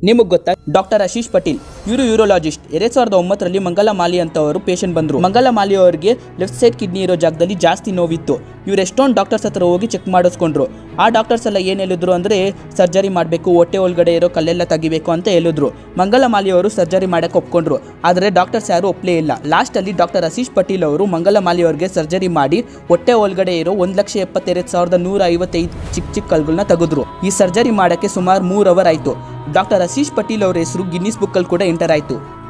ನಿಮಗೆ ಗೊತ್ತಾ ಡಾಕ್ಟರ್ ಆಶೀಶ್ ಪಟೇಲ್ ಇವರು ಯೂರೋಲಾಜಿಸ್ಟ್ ಎರಡ್ ಸಾವಿರದ ಒಂಬತ್ತರಲ್ಲಿ ಮಂಗಲ ಮಾಲಿ ಅಂತವರು ಪೇಷಂಟ್ ಬಂದರು ಮಂಗಲ ಮಾಲಿ ಅವರಿಗೆ ಲೆಫ್ಟ್ ಸೈಡ್ ಕಿಡ್ನಿ ಇರೋ ಜಾಗದಲ್ಲಿ ಜಾಸ್ತಿ ನೋವಿತ್ತು ಇವ್ರು ಎಷ್ಟೊಂದು ಡಾಕ್ಟರ್ಸ್ ಹತ್ರ ಹೋಗಿ ಚೆಕ್ ಮಾಡಿಸ್ಕೊಂಡ್ರು ಆ ಡಾಕ್ಟರ್ಸ್ ಎಲ್ಲ ಏನು ಹೇಳಿದ್ರು ಅಂದರೆ ಸರ್ಜರಿ ಮಾಡಬೇಕು ಹೊಟ್ಟೆ ಒಳಗಡೆ ಇರೋ ಕಲ್ಲೆಲ್ಲ ತೆಗಿಬೇಕು ಅಂತ ಹೇಳಿದ್ರು ಮಂಗಲ ಮಾಲಿ ಅವರು ಸರ್ಜರಿ ಮಾಡಕ್ಕೆ ಒಪ್ಕೊಂಡ್ರು ಆದರೆ ಡಾಕ್ಟರ್ಸ್ ಯಾರು ಒಪ್ಪಲೇ ಇಲ್ಲ ಲಾಸ್ಟಲ್ಲಿ ಡಾಕ್ಟರ್ ಆಶೀಶ್ ಪಟೇಲ್ ಅವರು ಮಂಗಲ ಮಾಲಿ ಅವರಿಗೆ ಸರ್ಜರಿ ಮಾಡಿ ಹೊಟ್ಟೆ ಒಳಗಡೆ ಇರೋ ಒಂದು ಲಕ್ಷ ಎಪ್ಪತ್ತೆರಡು ಸಾವಿರದ ನೂರ ಐವತ್ತೈದು ಚಿಕ್ಕ ಚಿಕ್ಕ ಕಲ್ಗಳನ್ನ ತೆಗೆದ್ರು ಈ ಸರ್ಜರಿ ಮಾಡೋಕ್ಕೆ ಸುಮಾರು ಮೂರು ಅವರ್ ಆಯಿತು ಡಾಕ್ಟರ್ ಆಶೀಶ್ ಪಟೇಲ್ ಅವರ ಹೆಸರು ಗಿನ್ನಿಸ್ ಬುಕ್ಕಲ್ಲಿ ಕೂಡ ಎಂಟರ್ ಆಯಿತು